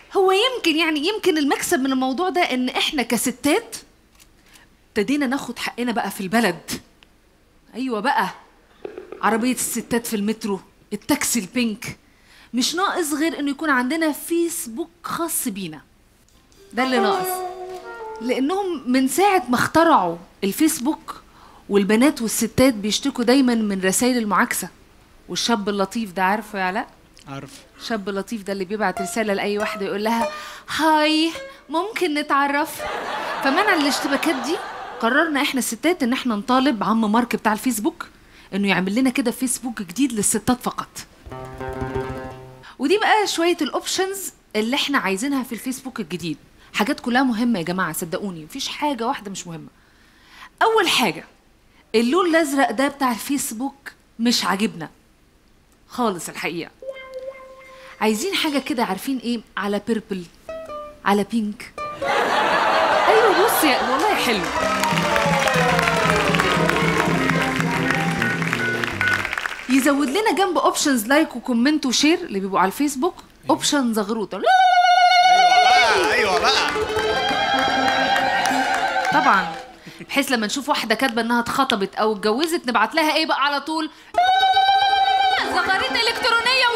هو يمكن يعني يمكن المكسب من الموضوع ده ان احنا كستات ابتدينا ناخد حقنا بقى في البلد ايوه بقى عربيه الستات في المترو التاكسي البينك مش ناقص غير انه يكون عندنا فيسبوك خاص بينا ده اللي ناقص لانهم من ساعه ما اخترعوا الفيسبوك والبنات والستات بيشتكوا دايما من رسائل المعاكسه والشاب اللطيف ده عارفه يا علاء عارف الشاب اللطيف ده اللي بيبعت رساله لاي واحده يقول لها هاي ممكن نتعرف فمنع الاشتباكات دي قررنا احنا الستات ان احنا نطالب عم مارك بتاع الفيسبوك انه يعمل لنا كده فيسبوك جديد للستات فقط ودي بقى شويه الاوبشنز اللي احنا عايزينها في الفيسبوك الجديد حاجات كلها مهمه يا جماعه صدقوني مفيش حاجه واحده مش مهمه اول حاجه اللون الازرق ده بتاع الفيسبوك مش عاجبنا خالص الحقيقه عايزين حاجه كده عارفين ايه على بيربل على بينك ايوه بص يا والله حلو يزود لنا جنب اوبشنز لايك وكومنت وشير اللي بيبقوا على الفيسبوك اوبشن زغروطه لا ايوه بقى طبعا بحيث لما نشوف واحده كاتبه انها اتخطبت او اتجوزت نبعت لها ايه بقى على طول زغاريط الكترونيه